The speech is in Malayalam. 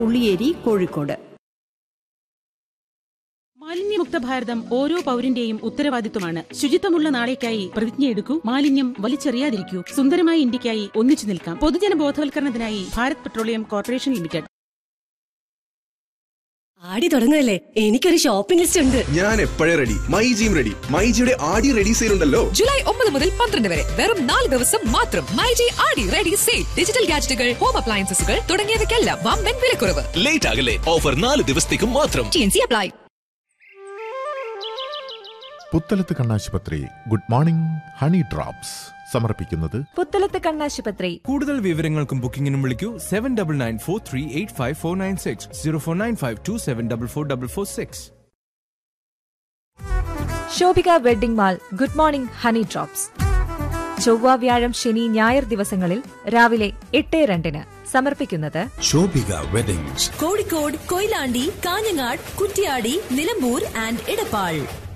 ഉള്ളിയേരി കോഴിക്കോട് മാലിന്യമുക്ത ഭാരതം ഓരോ പൗരന്റെയും ഉത്തരവാദിത്വമാണ് ശുചിത്വമുള്ള നാളേക്കായി പ്രതിജ്ഞയെടുക്കൂ മാലിന്യം വലിച്ചെറിയാതിരിക്കൂ സുന്ദരമായ ഇന്ത്യക്കായി ഒന്നിച്ചു നിൽക്കാം പൊതുജന ബോധവൽക്കരണത്തിനായി ഭാരത് പെട്രോളിയം കോർപ്പറേഷൻ ലിമിറ്റഡ് ആടി തുടങ്ങുകയല്ലേ എനിക്കൊരു ഷോപ്പിംഗ് ലിസ്റ്റ് ഉണ്ട് ഞാൻ എപ്പോഴേ റെഡി മൈ ജിയും റെഡി മൈ ജിയുടെ ആടി റെഡി സെയിൽ ഉണ്ടല്ലോ ജൂലൈ ഒമ്പത് മുതൽ പന്ത്രണ്ട് വരെ വെറും നാല് ദിവസം മാത്രം മൈജി ആടി റെഡി സെയിൽ ഡിജിറ്റൽ ഗാഡ്ജറ്റുകൾ ഹോം അപ്ലയൻസസുകൾ തുടങ്ങിയവയ്ക്കെല്ലാം വമ്പൻ വിലക്കുറവ് ലേറ്റ് ആകല്ലേ ഓഫർ നാല് ദിവസത്തേക്കും മാത്രം T N C apply Puthalath കണ്ണാശുപത്രി ഗുഡ് മോർണിംഗ് ഹണി ഡ്രോപ്സ് സമർപ്പിക്കുന്നത് പുത്തലത്ത് കണ്ണാശുപത്രി കൂടുതൽ വിവരങ്ങൾക്കും ബുക്കിംഗിനും വിളിക്കൂ seven double nine four three eight five four nine six zero four nine five two seven double four double four six Shobhika wedding mall good morning honey drops ചൊവ്വ വ്യാഴം ശനി ഞായർ ദിവസങ്ങളിൽ രാവിലെ എട്ട് രണ്ടിന് സമർപ്പിക്കുന്നത് ശോഭിക വെഡിങ്സ് കോഴിക്കോട് കൊയിലാണ്ടി കാഞ്ഞങ്ങാട് കുറ്റ്യാടി നിലമ്പൂർ ആൻഡ് ഇടപ്പാൾ